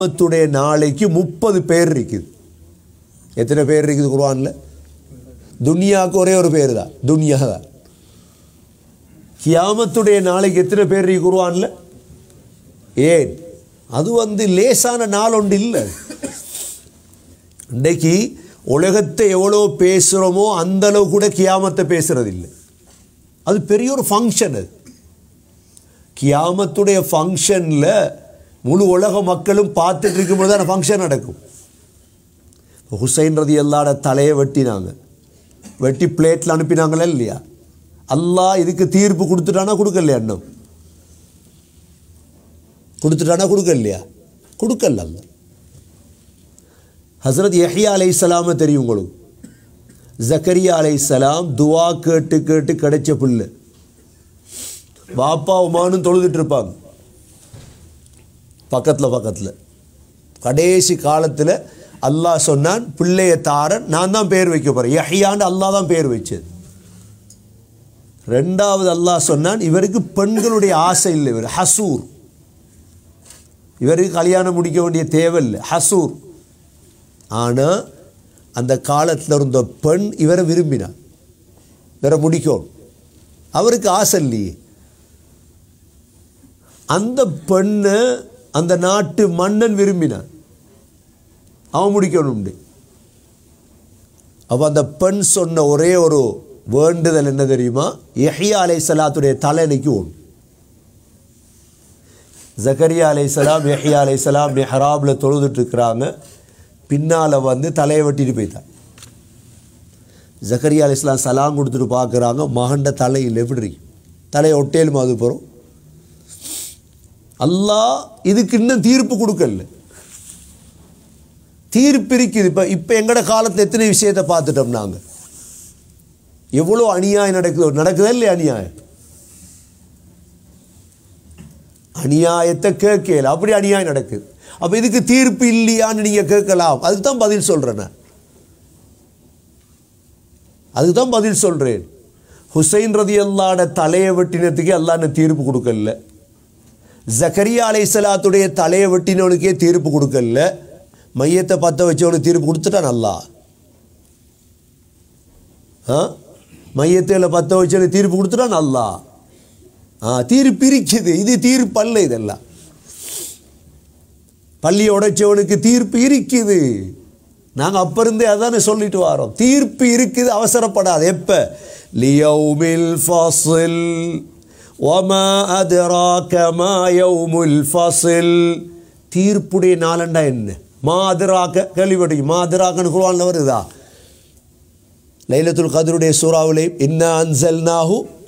கியாமத்துடைய நாளைக்கு முப்பது பேர் இருக்குது எத்தனை பேர் இருக்குது குர்ஆன்ல துனியாவுக்கு ஒரே ஒரு பேர் தான் துனியா தான் கியாமத்துடைய நாளைக்கு எத்தனை பேர் இருக்கு குர்ஆன்ல ஏன் அது வந்து லேசான நாள் ஒன்று இல்லை இன்றைக்கு உலகத்தை எவ்வளோ பேசுகிறோமோ அந்த அளவு கூட கியாமத்தை பேசுறது இல்லை அது பெரிய ஒரு ஃபங்க்ஷன் அது கியாமத்துடைய ஃபங்க்ஷனில் முழு உலக மக்களும் பார்த்துட்டு இருக்கும்போது தான் ஃபங்க்ஷன் நடக்கும் ஹுசைன் ரதி அல்லாட தலையை வெட்டினாங்க வெட்டி பிளேட்டில் அனுப்பினாங்களா இல்லையா அல்லாஹ் இதுக்கு தீர்ப்பு கொடுத்துட்டானா கொடுக்கலையா இன்னும் கொடுத்துட்டானா கொடுக்கலையா கொடுக்கல அல்ல ஹசரத் யஹ்யா அலைஹிஸ்ஸலாம தெரியும் உங்களுக்கு ஜக்கரியா அலைஹிஸ்ஸலாம் துவா கேட்டு கேட்டு கிடைச்ச புல்லு பாப்பா உமானும் தொழுதுட்டு இருப்பாங்க பக்கத்தில் பக்கத்தில் கடைசி காலத்தில் அல்லாஹ் சொன்னான் பிள்ளைய தாரன் நான் தான் பேர் வைக்க போகிறேன் யஹ்யான்னு அல்லாஹ் தான் பேர் வச்சது ரெண்டாவது அல்லாஹ் சொன்னான் இவருக்கு பெண்களுடைய ஆசை இல்லை இவர் ஹசூர் இவருக்கு கல்யாணம் முடிக்க வேண்டிய தேவையில்லை ஹசூர் ஆனால் அந்த காலத்தில் இருந்த பெண் இவரை விரும்பினார் இவரை முடிக்கணும் அவருக்கு ஆசை இல்லையே அந்த பெண்ணை அந்த நாட்டு மன்னன் விரும்பினான் அவன் முடிக்கணும் அப்போ அந்த பெண் சொன்ன ஒரே ஒரு வேண்டுதல் என்ன தெரியுமா யஹ்யா அலை சலாத்துடைய தலையணைக்கு ஒன்று ஜக்கரியா அலை சலாம் யஹ்யா அலை சலாம் மெஹராபில் தொழுதுட்டு இருக்கிறாங்க பின்னால் வந்து தலையை வெட்டிட்டு போய்த்தான் ஜக்கரியா அலை சலாம் சலாம் கொடுத்துட்டு பார்க்குறாங்க மகண்ட தலையில் எப்படி இருக்கு தலையை ஒட்டேலும் அது போகிறோம் அல்லாஹ் இதுக்கு இன்னும் தீர்ப்பு கொடுக்கல தீர்ப்பு இருக்குது இப்போ இப்போ எங்கட காலத்தில் எத்தனை விஷயத்தை பார்த்துட்டோம் நாங்கள் எவ்வளோ அநியாயம் நடக்குது நடக்குதா இல்லையா அநியாயம் அநியாயத்தை கேட்கல அப்படி அநியாயம் நடக்குது அப்போ இதுக்கு தீர்ப்பு இல்லையான்னு நீங்கள் கேட்கலாம் அதுக்கு தான் பதில் சொல்கிறேன் நான் அதுக்கு தான் பதில் சொல்கிறேன் ஹுசைன் ரதி அல்லாட தலையை வெட்டினத்துக்கே அல்லான்னு தீர்ப்பு கொடுக்கல ஜக்கரியா அலை சலாத்துடைய தலையை வெட்டினவனுக்கே தீர்ப்பு கொடுக்கல மையத்தை பற்ற வச்சவனுக்கு தீர்ப்பு கொடுத்துட்டான் நல்லா ஆ மையத்தில் பற்ற வச்சவனுக்கு தீர்ப்பு கொடுத்துட்டான் நல்லா ஆ தீர்ப்பு இருக்குது இது தீர்ப்பு அல்ல இதெல்லாம் பள்ளி உடைச்சவனுக்கு தீர்ப்பு இருக்குது நாங்கள் அப்போ இருந்தே அதானே சொல்லிட்டு வரோம் தீர்ப்பு இருக்குது அவசரப்படாது எப்போ லியௌமில் ஃபாசில் ஒமா அதிராக மா யௌமுல் ஃபசில் தீர்ப்புடைய நாளண்டா என்ன மாதிராக்க கேள்விப்பட்டீங்க மாதிராக்கன்னு குருவானில் வருதா லைலத்துல் கதருடைய சூறாவிலே இன்ன அன்சல் நாஹு